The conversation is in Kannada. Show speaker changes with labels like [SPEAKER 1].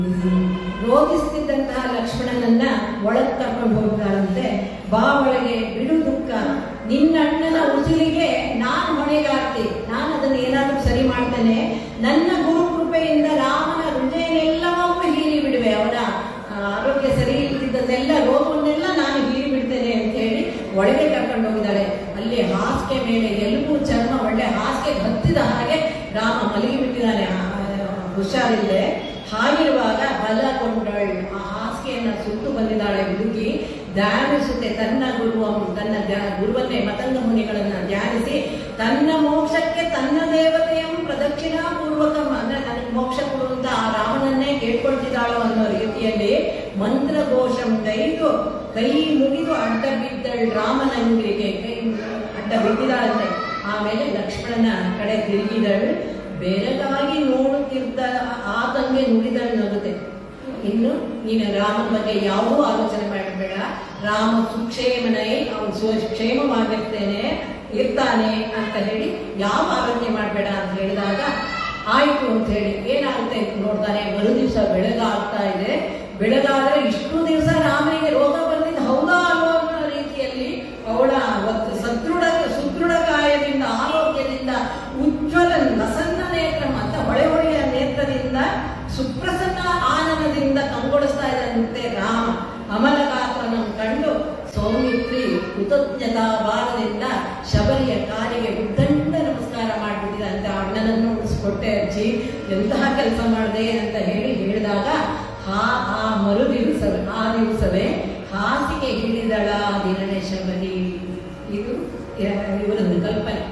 [SPEAKER 1] ರೋಗಿಸ್ತಿದ್ದಂತಹ ಲಕ್ಷ್ಮಣನನ್ನ ಒಳಗ್ ಕರ್ಕೊಂಡು ಹೋಗ್ತಾರಂತೆ ಬಾ ಒಳಗೆ ಬಿಡು ದುಃಖ ನಿನ್ನಣ್ಣನ ಉಸಿಲಿಗೆ ನಾನು ಹೊಣೆಗಾರ್ತಿ ನಾನು ಅದನ್ನ ಏನಾದ್ರೂ ಸರಿ ಮಾಡ್ತೇನೆ ನನ್ನ ಗುರು ಕೃಪೆಯಿಂದ ರಾಮನ ಹೃದಯನೆಲ್ಲವನ್ನೂ ಹೀರಿ ಬಿಡುವೆ ಅವನ ಆ, ಆರೋಗ್ಯ ಸರಿ ಇಲ್ದಿದ್ದನ್ನೆಲ್ಲ ರೋಗವನ್ನೆಲ್ಲ ನಾನು ಹೀರಿ ಬಿಡ್ತೇನೆ ಅಂತ ಹೇಳಿ ಒಳಗೆ ಕರ್ಕೊಂಡು ಹೋಗಿದ್ದಾಳೆ ಅಲ್ಲಿ ಹಾಸಿಗೆ ಮೇಲೆ ಎಲುಬು ಚರ್ಮ ಒಳ್ಳೆ ಹಾಸಿಗೆ ಹತ್ತಿದ ಹಾಗೆ ರಾಮ ಮಲಗಿ ಬಿಟ್ಟಿದ್ದಾನೆ ಆ, ಹುಷಾರಿಲ್ಲದೆ ಹಾಗಿರುವಾಗ ಬಲ ಕೊಂಡಳು ಆ ಹಾಸಿಗೆಯನ್ನ ಸುಟ್ಟು ಬಂದಿದ್ದಾಳೆ ಹುಡುಗಿ ಧ್ಯಾನಿಸುತ್ತೆ ತನ್ನ ಗುರುವ ತನ್ನ ಧ್ಯ- ಗುರುವನ್ನೇ ಮತಂಗ ಮುನಿಗಳನ್ನ ಧ್ಯಾನಿಸಿ ತನ್ನ ಮೋಕ್ಷಕ್ಕೆ ತನ್ನ ದೇವತೆಯನ್ನು ಪ್ರದಕ್ಷಿಣಾ ಪೂರ್ವಕ ಅಂದ್ರೆ ನನಗೆ ಮೋಕ್ಷ ಕೊಡುವಂತ ಆ ರಾಮನನ್ನೇ ಕೇಳ್ಕೊಳ್ತಿದ್ದಾಳು ಅನ್ನೋ ರೀತಿಯಲ್ಲಿ ಮಂತ್ರಘೋಷಂ ಗೈದು ಕೈ ಮುಗಿದು ಅಡ್ಡ ಬಿದ್ದಳು ರಾಮನಂಗಿರಿಗೆ ಕೈ ಅಡ್ಡ ಬಿದ್ದಿದ್ದಾಳಂತೆ ಆಮೇಲೆ ಲಕ್ಷ್ಮಣನ ಕಡೆ ತಿರುಗಿದಳು ಬೆರಗಾಗಿ ನೋಡುತ್ತಿದ್ದ ಆತಂಗೆ ನುಡಿದಳು ನಗುತ್ತೆ ಇನ್ನು ನೀನು ರಾಮನ ಬಗ್ಗೆ ಯಾವುದೂ ಆಲೋಚನೆ ಮಾಡಬೇಡ ರಾಮ ಸುಕ್ಷೇಮನೈ ಅವನು ಸುಕ್ಷೇಮವಾಗಿರ್ತೇನೆ ಇರ್ತಾನೆ ಅಂತ ಹೇಳಿ ಯಾವ ಆಲೋಚನೆ ಮಾಡಬೇಡ ಅಂತ ಹೇಳಿದಾಗ ಆಯ್ತು ಅಂತ ಹೇಳಿ ಏನಾಗುತ್ತೆ ಅಂತ ನೋಡ್ತಾನೆ ಮರು ದಿವಸ ಬೆಳಗಾಗ್ತಾ ಇದೆ ಬೆಳಗಾದ್ರೆ ಇಷ್ಟು ದಿವಸ ರಾಮನಿಗೆ ರೋಗ ಬಂದಿದ್ದು ಹೌದಾ ಅಲ್ವಾ ಅನ್ನೋ ರೀತಿಯಲ್ಲಿ ಅವಳ ಅವತ್ತು ಸದೃಢ ಸುದೃಢ ಕಾಯದಿಂದ ಆರೋಗ್ಯದಿಂದ ಉಜ್ವಲ ನಸನ್ನ ನೇತ್ರ ಅಂತ ಹೊಳೆ ಹೊಳೆಯ ನೇತ್ರದಿಂದ ಸುಪ್ರಸನ್ನ ಆನಂದದಿಂದ ಕಂಗೊಳಿಸ್ತಾ ಇದ್ದಂತೆ ರಾಮ ಅಮಲಗಾತ್ರನ ಕಂಡು ಸೌಮಿತ್ರಿ ಕೃತಜ್ಞತಾ ಭಾರದಿಂದ ಶಬರಿಯ ಕಾಲಿಗೆ ಉದ್ದಂಡ ನಮಸ್ಕಾರ ಮಾಡಿಬಿಟ್ಟಿದಂತೆ ಅಣ್ಣನನ್ನು ಉಳಿಸ್ಕೊಟ್ಟೆ ಅಜ್ಜಿ ಎಂತಹ ಕೆಲಸ ಮಾಡಿದೆ ಅಂತ ಹೇಳಿ ಹೇಳಿದಾಗ ಹಾ ಆ ಮರು ದಿವಸವೇ ಆ ದಿವಸವೇ ಹಾಸಿಗೆ ಹಿಡಿದಳ ದಿನನೇ ಶಬರಿ ಇದು ಇವರೊಂದು ಕಲ್ಪನೆ